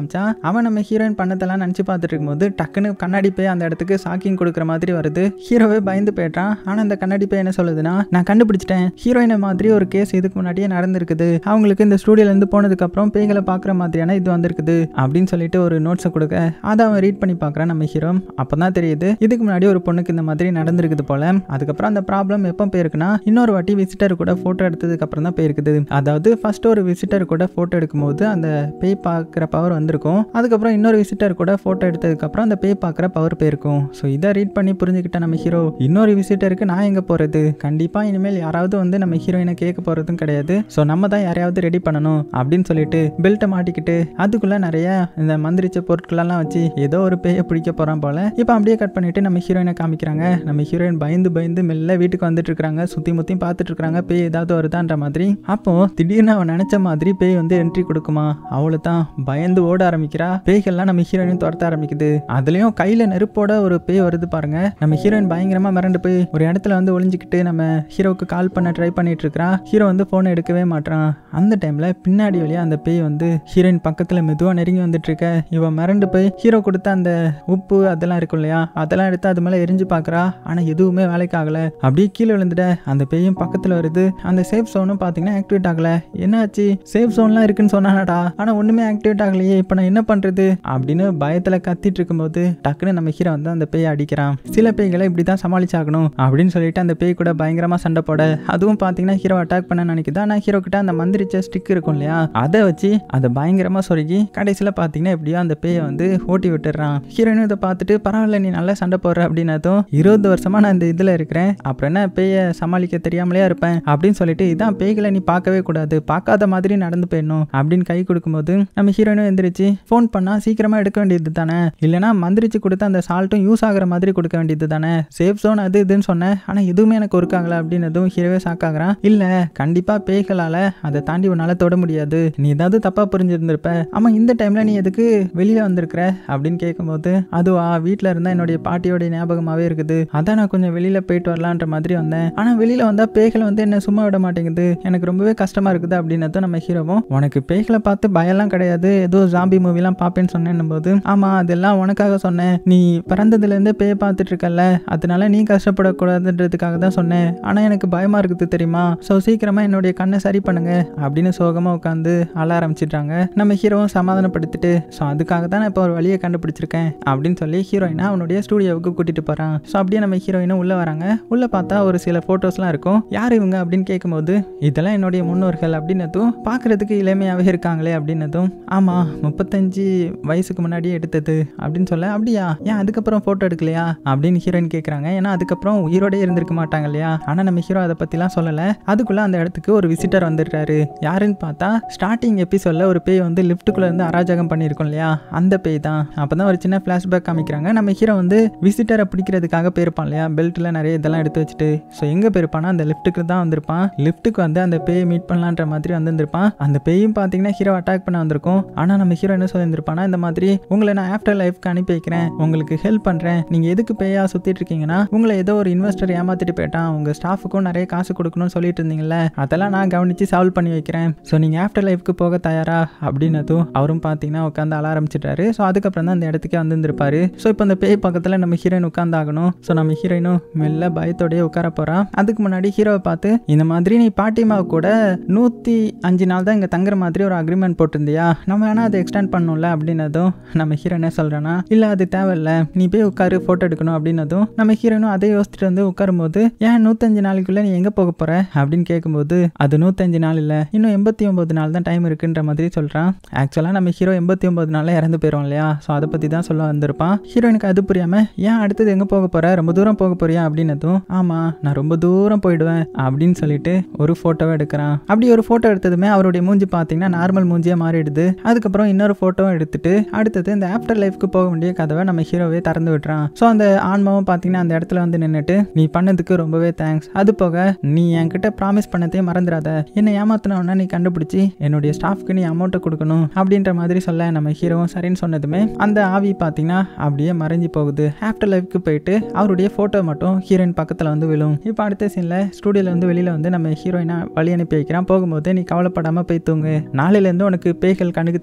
காமிச்சா அவன் நம்ம ஹீரோயின் பண்ணதெல்லாம் நினச்சி பார்த்துட்டு இருக்கும்போது டக்குன்னு கண்ணாடி போய் அந்த இடத்துக்கு ஷாக்கிங் கொடுக்குற மாதிரி வருது ஹீரோவே பயந்து போயிட்டான் ஆனால் அந்த கண்ணாடி போய் என்ன சொல்லுதுன்னா நான் கண்டுபிடிச்சிட்டேன் ஹீரோயினை மாதிரி ஒரு கேஸ் இதுக்கு முன்னாடியே நடந்திருக்குது அவங்களுக்கு இந்த ஸ்டூடியோலேருந்து போனதுக்கப்புறம் பேய்களை பார்க்குற மாதிரியான இது வந்திருக்குது அப்படின்னு சொல்லிட்டு ஒரு நோட்ஸை கொடுக்க அதை அவன் ரீட் பண்ணி பார்க்குறான் நம்ம ஹீரோ அப்போ தான் தெரியுது இதுக்கு முன்னாடி ஒரு பொண்ணுக்கு இந்த மாதிரி நடந்திருக்குது போல அதுக்கப்புறம் அந்த ப்ராப்ளம் எப்போ போயிருக்குன்னா இன்னொரு வாட்டி விசிட்டர் கூட ஃபோட்டோ எடுத்ததுக்கு அப்புறம் தான் போயிருக்குது அதாவது ஃபர்ஸ்ட் ஒரு விசிட்டர் கூட ஃபோட்டோ எடுக்கும்போது அந்த பேய் பார்க்குற பவர் வந்திருக்கும் அதுக்கப்புறம் இன்னொரு விசிட்டர் கூட ஃபோட்டோ எடுத்ததுக்கப்புறம் அந்த பேய் பார்க்குற பவர் போயிருக்கும் ஸோ இதை ரீட் பண்ணி புரிஞ்சுக்கிட்ட நம்ம ஹீரோ இன்னொரு விசிட்டருக்கு நான் எங்கே போகிறது கண்டிப்பாக இனிமேல் யாராவது வந்து நம்ம ஹீரோயினை கேட்க போகிறதும் கிடையாது ஸோ நம்ம தான் யாரையாவது ரெடி பண்ணணும் அப்படின்னு சொல்லிட்டு பெல்ட்டை மாட்டிக்கிட்டு அதுக்குள்ளே நிறைய இந்த மந்திரிச்ச பொருட்களெல்லாம் வச்சு ஏதோ ஒரு பேயை பிடிக்க போகிறான் போல இப்போ அப்படியே கட் பண்ணிட்டு நம்ம ஹீரோயினை காமிக்கிறாங்க நம்ம ஹீரோயின் பயந்து பயந்து மெல்ல வீட்டுக்கு வந்துட்டு இருக்காங்க சுற்றி முற்றி பார்த்துட்டு இருக்காங்க பேய் ஏதாவது வருதான்ற மாதிரி அப்போ திடீர்னு அவன் நினச்ச மாதிரி பேய் வந்து என்ட்ரி கொடுக்குமா அவளை தான் பயந்து ஓட ஆரம்பிக்கிறா பேய்கள்லாம் நம்ம ஹீரோயின் துரத்த ஆரம்பிக்குது அதுலேயும் கையில் நெருப்போட ஒரு பேய் வருது பாருங்க நம்ம ஹீரோயின் பயங்கரமாக மிரண்டு போய் ஒரு இடத்துல வந்து ஒளிஞ்சிக்கிட்டு நம்ம ஹீரோவுக்கு கால் பண்ண ட்ரை பண்ணிட்டு இருக்கா ஹீரோ வந்து ஃபோனை எடுக்கவே மாட்டான் அந்த டைமில் பின்னாடி வழியா அந்த பேய் வந்து ஹீரோயின் பக்கத்தில் மெதுவாக நெருங்கி வந்துட்டு இருக்க இவன் மிரண்டு போய் ஹீரோ கொடுத்த அந்த உப்பு அதெல்லாம் இருக்கும் இல்லையா அதெல்லாம் எடுத்து அது மேலே எரிஞ்சு பார்க்குறா ஆனால் எதுவுமே வேலைக்கு ஆகலை அப்படியே கீழே விழுந்துட்ட அந்த பேயும் பக்கத்தில் வருது அந்த சேஃப் ஜோனும் பார்த்தீங்கன்னா ஆக்டிவேட் ஆகலை என்னாச்சு சேஃப் ஜோன்லாம் இருக்குன்னு சொன்னானடா ஆனால் ஒன்றுமே ஆக்டிவேட் ஆகலையே இப்போ நான் என்ன பண்ணுறது அப்படின்னு பயத்தில் கத்திட்டு இருக்கும்போது டக்குன்னு நம்ம ஹீரோ வந்து அந்த பேயை அடிக்கிறான் சில பேய்களை இப்படி தான் சமாளிச்சாகணும் அப்படின்னு சொல்லிட்டு அந்த பேய் கூட பயங்கரமாக சண்டை போட அதுவும் பார்த்தீங்கன்னா ஹீரோ அட்டாக் பண்ண நினைக்குது ஆனால் ஹீரோ கிட்ட அந்த மந்திரிச்ச ஸ்டிக் இருக்கும் இல்லையா அதை வச்சு அதை பயங்கரமாக சொருகி கடைசியில் பார்த்தீங்கன்னா எப்படியோ அந்த பேயை வந்து ஓட்டி விட்டுறான் ஹீரோயினும் இதை பார்த்துட்டு பரவாயில்ல நீ நல்லா சண்டை போடுற அப்படின்னதும் இருபது வருஷமா நான் இந்த இதில் இருக்கிறேன் அப்புறம் என்ன பேயை சமாளிக்க தெரியாமலே இருப்பேன் அப்படின்னு சொல்லிட்டு இதான் பேய்களை நீ பார்க்கவே கூடாது பார்க்காத மாதிரி நடந்து போயிடணும் அப்படின்னு கை கொடுக்கும்போது நம்ம ஹீரோயினும் எந்திரிச்சு ஃபோன் பண்ணால் சீக்கிரமாக எடுக்க வேண்டியது தானே இல்லைனா மந்திரிச்சு கொடுத்த அந்த சால்ட்டும் யூஸ் ஆகுற மாதிரி கொடுக்க வேண்டியது தானே சேஃப் ஜோன் அது இதுன்னு சொன்னேன் ஆனால் எதுவுமே எனக்கு ஒர்க் ஆகலை அப்படின்னதும் ஹீரோவே ஷாக்காகிறான் இல்லை கண்டிப்பாக பேய்களால் அதை தாண்டி உன்னால் தொட முடியாது நீ ஏதாவது தப்பாக புரிஞ்சிருந்திருப்ப ஆமாம் இந்த டைமில் நீ எதுக்கு வெளியே வந்திருக்கிற அப்படின்னு கேட்கும்போது அதுவா வீட்டில் இருந்தால் என்னுடைய பாட்டியோடைய ஞாபகமாகவே இருக்குது அதான் நான் கொஞ்சம் வெளியில் போயிட்டு வரலான்ற மாதிரி வந்தேன் ஆனால் வெளியில் வந்தால் பேய்கள் வந்து என்ன சும்மா விட மாட்டேங்குது எனக்கு ரொம்பவே கஷ்டமாக இருக்குது அப்படின்னதும் நம்ம ஹீரோவும் உனக்கு பேய்களை பார்த்து பயம்லாம் கிடையாது ஏதோ ஜாம்பி மூவிலாம் பார்ப்பேன்னு சொன்னேன் போது ஆமாம் அதெல்லாம் உனக்காக சொன்னேன் நீ பிறந்ததுலேருந்தே பேய் பார்த்துட்டு இருக்கல்ல அதனால நீ கஷ்டப்படக்கூடாதுன்றதுக்காக தான் சொன்னேன் ஆனால் எனக்கு பயமாக இருக்குது தெரியுமா ஸோ சீக்கிரமாக என்னுடைய கண்ணை சரி பண்ணுங்க அப்படின்னு சோகமாக உட்காந்து அழ ஆரம்பிச்சிடுறாங்க நம்ம ஹீரோவும் சமாதானப்படுத்திட்டு ஸோ அதுக்காக தான் நான் இப்போ ஒரு வழியை கண்டுபிடிச்சிருக்கேன் அப்படின்னு சொல்லி ஹீரோயினை அவனுடைய ஸ்டூடியோவுக்கு கூட்டிட்டு போகிறான் ஸோ அப்படியே நம்ம ஹீரோயினும் உள்ளே வராங்க உள்ளே பார்த்தா ஒரு சில ஃபோட்டோஸ்லாம் இருக்கும் யார் இவங்க அப்படின்னு கேட்கும்போது இதெல்லாம் என்னுடைய முன்னோர்கள் அப்படின்னதும் பார்க்குறதுக்கு இளமையாகவே இருக்காங்களே அப்படின்னதும் ஆமாம் முப்பத்தஞ்சு வயசுக்கு முன்னாடியே எடுத்தது அப்படின்னு சொல்ல அப்படியா ஏன் அதுக்கப்புறம் ஃபோட்டோ எடுக்கலையா அப்படின்னு ஹீரோயின் கேட்குறாங்க ஏன்னா அதுக்கப்புறம் உயிரோடே இருந்திருக்க மாட்டாங்க இல்லையா ஆனால் நம்ம ஹீரோ அதை பற்றிலாம் சொல்லலை அதுக்குள்ளே அந்த இடத்துக்கு ஒரு விசிட்டர் வந்துடுறாரு யாருன்னு பார்த்தா ஸ்டார்டிங் எபிசோடில் ஒரு பேய் வந்து லிஃப்ட்டுக்குள்ளே இருந்து அராஜகம் பண்ணியிருக்கோம் இல்லையா அந்த பேய் தான் அப்போ தான் ஒரு சின்ன ஃப்ளாஷ்பேக் காமிக்கிறாங்க நம்ம ஹீரோ வந்து விசிட்டரை பிடிக்கிறதுக்காக போயிருப்பான் இல்லையா பெல்ட்டில் நிறைய இதெல்லாம் எடுத்து வச்சுட்டு ஸோ எங்கே போயிருப்பானா அந்த லிஃப்ட்டுக்கு தான் வந்திருப்பான் லிஃப்ட்டுக்கு வந்து அந்த பேயை மீட் பண்ணலான்ற மாதிரி வந்திருப்பான் அந்த பேயும் பார்த்தீங்கன்னா ஹீரோ அட்டாக் பண்ண வந்திருக்கும் ஆனால் நம்ம ஹீரோ என்ன சொல்லியிருந்திருப்பானா இந்த மாதிரி உங்களை நான் ஆஃப்டர் லைஃப்க்கு அனுப்பி வைக்கிறேன் உங்களுக்கு ஹெல்ப் பண்ணுறேன் நீங்கள் எதுக்கு பேயா சுற்றிட்டு இருக்கீங்கன்னா உங்களை ஏதோ ஒரு இன்வெஸ்டர் ஏமாத்திட்டு போயிட்டான் உங்கள் ஸ்டாஃபுக்கும் நிறைய காசு கொடுக்கணும்னு சொல்லிட்டு இருந்தீங்கல்ல அதெல்லாம் நான் கவனித்து சால்வ் பண்ணி வைக்கிறேன் ஸோ நீங்கள் ஆஃப்டர் லைஃப்க்கு போக தயாரா அப்படின்னதும் அவரும் பார்த்தீங்கன்னா உட்காந்து அழ ஆரம்பிச்சிட்டாரு ஸோ அதுக்கப்புறம் தான் அந்த இடத்துக்கே வந்திருந்திருப்பாரு ஸோ இப்போ அந்த பேய் பக்கத்தில் நம்ம ஹீரோயின் உட்காந்தாகணும் ஸோ நம்ம ஹீரோயினும் மெல்ல பயத்தோடயே உட்கார போகிறா அதுக்கு முன்னாடி ஹீரோவை பார்த்து இந்த மாதிரி நீ பாட்டிமாவை கூட நூற்றி அஞ்சு நாள் தான் இங்கே தங்குற மாதிரி ஒரு அக்ரிமெண்ட் போட்டிருந்தியா நம்ம வேணால் அதை எக்ஸ்டெண்ட் பண்ணணும்ல அப்படின்னதும் நம்ம ஹீரோ என்ன சொல்கிறேன்னா இல்லை அது தேவையில்ல நீ போய் உட்காரு ஃபோட்டோ எடுக்கணும் அப்படின்னதும் நம்ம ஹீரோயினும் அதை யோசிச்சுட்டு வந்து உட்காரும்போது ஏன் நூற்றஞ்சு நாளைக்குள்ளே நீ எங்கே போக போகிற அப்படின்னு கேட்கும்போது அது நூற்றஞ்சு நாள் இல்லை இன்னும் எண்பத்தி ஒம்பது நாள் தான் டைம் இருக்குன்ற மாதிரி சொல்கிறான் ஆக்சுவலாக நம்ம ஹீரோ எண்பத்தி ஒம்பது நாளில் இறந்து போயிடும் இல்லையா ஸோ அதை பற்றி தான் சொல்ல வந்திருப்பான் ஹீரோயினுக்கு அது புரியாமல் ஏன் அடுத்தது எங்கே போக போகிற ரொம்ப தூரம் போக போறியா அப்படின்னதும் ஆமாம் நான் ரொம்ப தூரம் போயிடுவேன் அப்படின்னு சொல்லிட்டு ஒரு ஃபோட்டோவை எடுக்கிறான் அப்படி ஒரு ஃபோட்டோ எடுத்ததுமே அவருடைய மூஞ்சி பார்த்தீங்கன்னா நார்மல் மூஞ்சியாக மாறிடுது அதுக்கப்புறம் இன்னொரு ஃபோட்டோவும் எடுத்துட்டு அடுத்தது இந்த ஆஃப்டர் லைஃப்க்கு போக வேண்டிய கதவை நம்ம ஹீரோவே திறந்து விட்டுறான் ஸோ அந்த ஆன்மாவும் பார்த்தீங்கன்னா அந்த இடத்துல வந்து நின்றுட்டு நீ பண்ணதுக்கு ரொம்பவே தேங்க்ஸ் அது போக நீ என்கிட்ட ப்ராமிஸ் பண்ணதே மறந்துடாத என்னை ஏமாத்தினவொன்னா நீ கண்டுபிடிச்சி என்னுடைய ஸ்டாஃப்க்கு நீ அமௌண்ட்டை கொடுக்கணும் அப்படின்ற மாதிரி சொல்ல நம்ம ஹீரோவும் சரின்னு சொன்னதுமே அந்த ஆவி பார்த்தீங்கன்னா அப்படியே மறைஞ்சு போகுது ஆஃப்டர் லைஃப்க்கு போயிட்டு அவருடைய ஃபோட்டோ மட்டும் ஹீரோயின் பக்கத்தில் வந்து விழும் இப்போ அடுத்த சீனில் ஸ்டூடியோவில் வந்து வெளியில் வந்து நம்ம ஹீரோயினை வழி அனுப்பி வைக்கிறான் போகும்போது நீ கவலைப்படாமல் போய் தூங்கு நாளையிலேருந்து உனக்கு பேய்கள் கண்ணுக்கு தெரியாது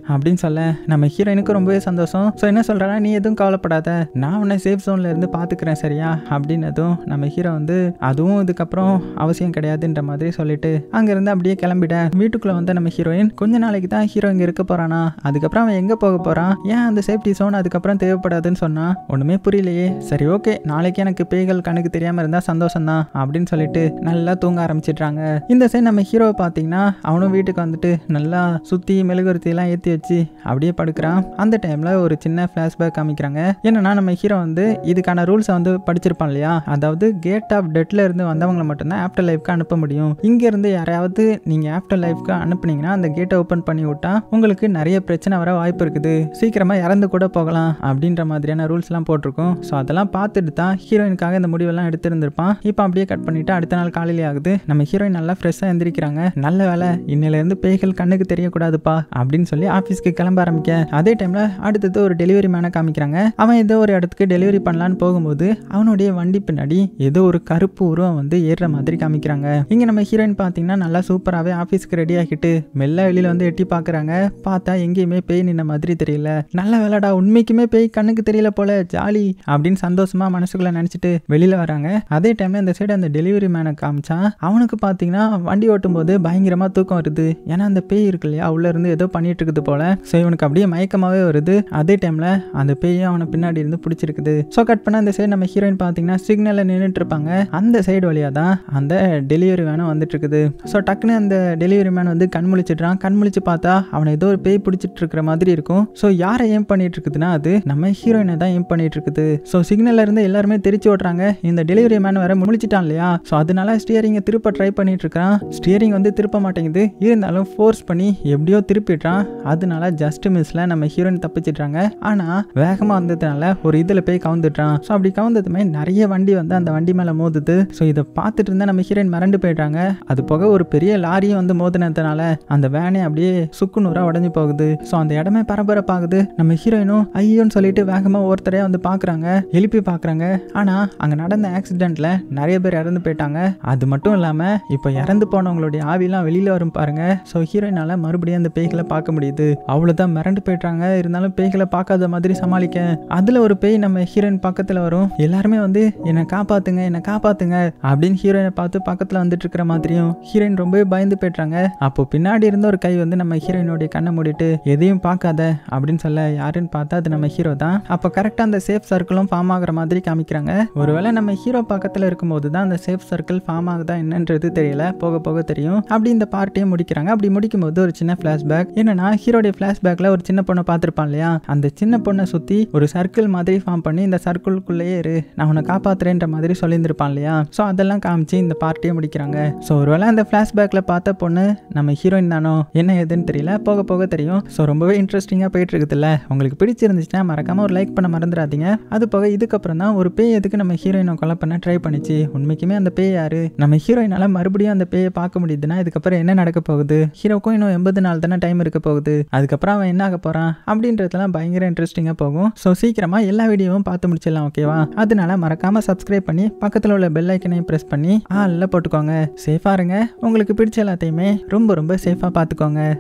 அப்படின்னு சொல்ல நம்ம ஹீரோயினுக்கு ரொம்பவே சந்தோஷம் ஸோ என்ன சொல்கிறா நீ எதுவும் கவலைப்படாத நான் உன்னை சேஃப் ஜோனில் இருந்து பார்த்துக்கிறேன் சரியா அப்படின்னதும் நம்ம ஹீரோ வந்து அதுவும் இதுக்கப்புறம் அவசியம் கிடையாதுன்ற மாதிரி சொல்லிட்டு அங்கேருந்து அப்படியே கிளம்பிட வீட்டுக்குள்ளே வந்து நம்ம ஹீரோயின் கொஞ்ச நாளைக்கு தான் ஹீரோ இங்கே இருக்க போகிறானா அதுக்கப்புறம் அவன் எங்கே போக போகிறான் ஏன் அந்த சேஃப்டி ஜோன் அதுக்கப்புறம் தேவைப்படாதுன்னு சொன்னா ஒன்றுமே புரியலையே சரி ஓகே நாளைக்கு எனக்கு பேய்கள் கணக்கு தெரியாமல் இருந்தால் சந்தோஷம் தான் அப்படின்னு சொல்லிட்டு நல்லா தூங்க ஆரம்பிச்சிடுறாங்க இந்த சைடு நம்ம ஹீரோவை பார்த்தீங்கன்னா அவனும் வீட்டுக்கு வந்துட்டு நல்லா சுற்றி மெழுகுவர்த்தியெல்லாம் ஏற்றி வச்சு அப்படியே படுக்கிறான் அந்த டைமில் ஒரு சின்ன ஃப்ளாஷ்பேக் காமிக்கிறாங்க என்னன்னா நம்ம ஹீரோ வந்து இதுக்கான ரூல்ஸை வந்து படிச்சிருப்பான் இல்லையா அதாவது கேட் ஆஃப் டெட்ல இருந்து வந்தவங்களை மட்டும்தான் ஆஃப்டர் லைஃப்க்கு அனுப்ப முடியும் இங்க இருந்து யாரையாவது நீங்க ஆஃப்டர் லைஃப்க்கு அனுப்புனீங்கன்னா அந்த கேட்டை ஓப்பன் பண்ணி விட்டா உங்களுக்கு நிறைய பிரச்சனை வர வாய்ப்பு இருக்குது சீக்கிரமா இறந்து கூட போகலாம் அப்படின்ற மாதிரியான ரூல்ஸ்லாம் போட்டிருக்கோம் ஸோ அதெல்லாம் பார்த்துட்டு தான் ஹீரோயினுக்காக இந்த முடிவெல்லாம் எடுத்திருந்திருப்பான் இப்போ அப்படியே கட் பண்ணிட்டு அடுத்த நாள் காலையிலே ஆகுது நம்ம ஹீரோயின் நல்லா ஃப்ரெஷ்ஷாக எந்திரிக்கிறாங்க நல்ல வேலை இன்னிலேருந்து பேய்கள் கண்ணுக்கு தெரியக்கூடாதுப்பா அப்படின்னு சொல்லி ஆஃபீஸ்க்கு கிளம்ப ஆரம்பிக்க அதே டைம்ல அடுத்தது ஒரு டெலிவரி மேனை காமிக்கிறாங்க அவன் ஏதோ ஒரு இடத்துக்கு டெலிவரி பண்ணலான்னு போகும்போது அவனுடைய வண்டி பின்னாடி ஏதோ ஒரு கருப்பு உருவம் வந்து ஏறுற மாதிரி காமிக்கிறாங்க இங்க நம்ம ஹீரோயின் பார்த்தீங்கன்னா நல்லா சூப்பராகவே ஆஃபீஸ்க்கு ரெடி ஆகிட்டு மெல்ல வெளியில வந்து எட்டி பார்க்குறாங்க பார்த்தா எங்கேயுமே பேய் நின்ன மாதிரி தெரியல நல்ல வேலைடா உண்மைக்குமே பேய் கண்ணுக்கு தெரியல போல ஜாலி அப்படின்னு சந்தோஷமா மனசுக்குள்ள நினைச்சிட்டு வெளியில வராங்க அதே டைம்ல இந்த சைடு அந்த டெலிவரி மேனை காமிச்சா அவனுக்கு பார்த்தீங்கன்னா வண்டி ஓட்டும் போது பயங்கரமா தூக்கம் வருது ஏன்னா அந்த பேய் இருக்கு இல்லையா உள்ள இருந்து ஏதோ பண்ணிட்டு இருக்குது போல ஸோ இவனுக்கு அப்படியே மயக்கமாவே வருது அதே டைம்ல அந்த பேயும் அவனை பின்னாடி இருந்து பிடிச்சிருக்குது ஸோ கட் பண்ண அந்த சைடு நம்ம ஹீரோயின் பார்த்தீங்கன்னா சிக்னல்ல நின்றுட்டு இருப்பாங்க அந்த சைடு வழியா தான் அந்த டெலிவரி வேனும் வந்துட்டு இருக்குது ஸோ டக்குன்னு அந்த டெலிவரி மேன் வந்து கண் முழிச்சிடுறான் கண் முழிச்சு பார்த்தா அவனை ஏதோ ஒரு பேய் பிடிச்சிட்டு இருக்கிற மாதிரி இருக்கும் ஸோ யாரை ஏம் பண்ணிட்டு இருக்குதுன்னா அது நம்ம ஹீரோயினை தான் ஏம் பண்ணிட்டு இருக்குது ஸோ சிக்னல்ல இருந்து எல்லாருமே தெரிச்சு ஓட்டுறாங்க இந்த டெலிவரி மேன் வேற முழிச்சிட்டான் இல்லையா ஸோ அதனால ஸ்டியரிங்கை திருப்ப ட்ரை பண்ணிட்டு இருக்கான் ஸ்டியரிங் வந்து திருப்ப மாட்டேங்குது இருந்தாலும் ஃபோர்ஸ் பண்ணி எப்படியோ திருப்பிடுறான் அதனால ஜஸ்ட் மிஸ்ல நம்ம ஹீரோயின் தப்பிச்சிடுறாங்க ஆனா வேகமா வந்ததுனால ஒரு இதுல போய் கவுந்துட்டான் ஸோ அப்படி கவுந்ததுமே நிறைய வண்டி வந்து அந்த வண்டி மேல மோதுது ஸோ இதை பார்த்துட்டு இருந்தா நம்ம ஹீரோயின் மிரண்டு போயிடுறாங்க அது போக ஒரு பெரிய லாரியும் வந்து மோதினதுனால அந்த வேனே அப்படியே சுக்கு நூறா உடஞ்சி போகுது ஸோ அந்த இடமே பரபரப்பாகுது நம்ம ஹீரோயினும் ஐயோன்னு சொல்லிட்டு வேகமா ஒருத்தரையா வந்து பாக்குறாங்க எழுப்பி பாக்குறாங்க ஆனா அங்க நடந்த ஆக்சிடென்ட்ல நிறைய பேர் இறந்து போயிட்டாங்க அது மட்டும் இல்லாம இப்போ இறந்து போனவங்களுடைய ஆவிலாம் வெளியில வரும் பாருங்க ஸோ ஹீரோயினால மறுபடியும் அந்த பேய்களை பார்க்க முடியுது அவ்வளவுதான் மிரண்டு போயிட்டாங்க இருந்தாலும் பேய்களை பார்க்காத மாதிரி சமாளிக்க அதுல ஒரு பேய் நம்ம ஹீரோயின் பக்கத்துல வரும் எல்லாருமே வந்து என்னை காப்பாத்துங்க என்னை காப்பாத்துங்க அப்படின்னு ஹீரோயினை பார்த்து பக்கத்துல வந்துட்டு இருக்கிற மாதிரியும் ஹீரோயின் ரொம்பவே பயந்து போயிட்டாங்க அப்போ பின்னாடி இருந்த ஒரு கை வந்து நம்ம ஹீரோயினுடைய கண்ணை மூடிட்டு எதையும் பார்க்காத அப்படின்னு சொல்ல யாருன்னு பார்த்தா அது நம்ம ஹீரோ தான் அப்போ கரெக்டாக அந்த சேஃப் சர்க்கிளும் ஃபார்ம் ஆகுற மாதிரி காமிக்கிறாங்க ஒருவேளை நம்ம ஹீரோ பக்கத்தில் இருக்கும்போது தான் அந்த சேஃப் சர்க்கிள் ஃபார்ம் ஆகுதா என்னன்றது தெரியல போக போக தெரியும் அப்படி இந்த பார்ட்டியை முடிக்கிறாங்க அப்படி முடிக்கும் போது ஒரு சின்ன ஃப்ளாஷ்பேக் என்னன்னா ஹீரோடைய ஃப்ளாஷ்பேக்கில் ஒரு சின்ன பொண்ணை பார்த்துருப்பான் இல்லையா அந்த சின்ன பொண்ணை சுற்றி ஒரு சர்க்கிள் மாதிரி ஃபார்ம் பண்ணி இந்த சர்க்கிள்குள்ளேயே இரு நான் உன்னை காப்பாத்துறேன்ற மாதிரி சொல்லியிருந்திருப்பான் இல்லையா ஸோ அதெல்லாம் காமிச்சு இந்த பார்ட்டியை முடிக்கிறாங்க ஸோ ஒருவேளை அந்த ஃப்ளாஷ்பேக்கில் பார்த்த பொண்ணு நம்ம ஹீரோயின் தானோ என்ன ஏதுன்னு தெரியல போக போக தெரியும் ஸோ ரொம்பவே இன்ட்ரெஸ்டிங்காக போயிட்டு இருக்குதுல்ல உங்களுக்கு பிடிச்சிருந்துச்சுன்னா மறக்காம ஒரு லைக் பண்ண மறந்துடாதீங்க அது போக இதுக்கப்புறம் தான் ஒரு பேய் எதுக்கு நம்ம ஹீரோயினை கொலை பண்ண ட்ரை பண்ணிச்சு உண்மைக்குமே அந்த பேய் யாரு நம்ம ஹீரோயினால மறுபடியும் அந்த பேயை பார்க்க முடியுதுன்னா இதுக்கப்புறம் என்ன நடக்க போகுது ஹீரோக்கும் இன்னும் எண்பது நாள் தானே டைம் இருக்க போகுது அதுக்கப்புறம் அவன் என்ன ஆக போறான் அப்படின்றதெல்லாம் பயங்கர இன்ட்ரெஸ்டிங்காக போகும் ஸோ சீக்கிரமா எல்லா வீடியோவும் பார்த்து முடிச்சிடலாம் ஓகேவா அதனால மறக்காம சப்ஸ்கிரைப் பண்ணி பக்கத்தில் உள்ள பெல் ஐக்கனையும் ப்ரெஸ் பண்ணி ஆளில் போட்டுக்கோங்க சேஃபாக இருங்க உங்களுக்கு பிடிச்ச எல்லாத்தையுமே ரொம்ப ரொம்ப சேஃபாக பார்த்துக்கோங்க